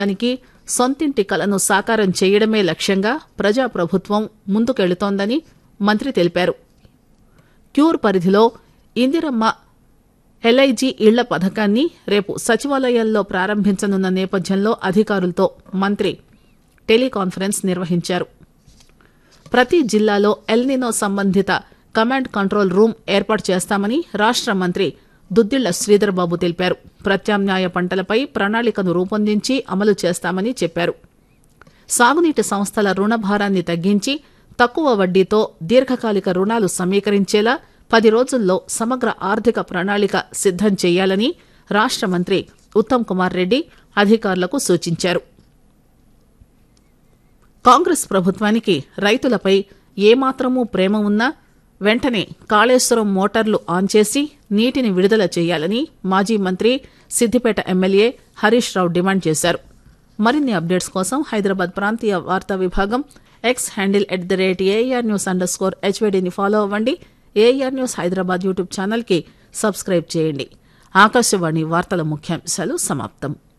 దానికి సొంతింటి కలను సాకారం చేయడమే లక్ష్యంగా ప్రజాప్రభుత్వం ముందుకెళుతోందని మంత్రి తెలిపారు క్యూర్ పరిధిలో ఇందిరమ్మ ఎల్ఐజీ ఇళ్ల పథకాన్ని రేపు సచివాలయాల్లో ప్రారంభించనున్న నేపథ్యంలో అధికారులతో మంత్రి టెలికాన్ఫరెన్స్ నిర్వహించారు ప్రతి జిల్లాలో ఎల్నినో సంబంధిత కమాండ్ కంట్రోల్ రూమ్ ఏర్పాటు చేస్తామని రాష్ట మంత్రి దుద్దిళ్ల శ్రీధర్బాబు తెలిపారు ప్రత్యామ్నాయ పంటలపై ప్రణాళికను రూపొందించి అమలు చేస్తామని చెప్పారు సాగునీటి సంస్థల రుణభారాన్ని తగ్గించి తక్కువ వడ్డీతో దీర్ఘకాలిక రుణాలు సమీకరించేలా పది రోజుల్లో సమగ్ర ఆర్థిక ప్రణాళిక సిద్దం చేయాలని రాష్ట మంత్రి ఉత్తమ్ కుమార్ రెడ్డి అధికారులకు సూచించారు కాంగ్రెస్ ప్రభుత్వానికి రైతులపై ఏమాత్రమూ ప్రేమ ఉన్నా వెంటనే కాళేశ్వరం మోటార్లు ఆన్ చేసి నీటిని విడుదల చేయాలని మాజీ మంత్రి సిద్దిపేట ఎమ్మెల్యే హరీష్ రావు డిమాండ్ చేశారు మరిన్ని అప్డేట్స్ కోసం హైదరాబాద్ ప్రాంతీయ వార్తా విభాగం X handle at the rate AR news underscore స్కోర్ హెచ్వీడీని ఫాలో అవ్వండి ఏఆర్ న్యూస్ హైదరాబాద్ యూట్యూబ్ ఛానల్కి సబ్స్క్రైబ్ చేయండి ఆకాశవాణి వార్తల ముఖ్యాంశాలు సమాప్తం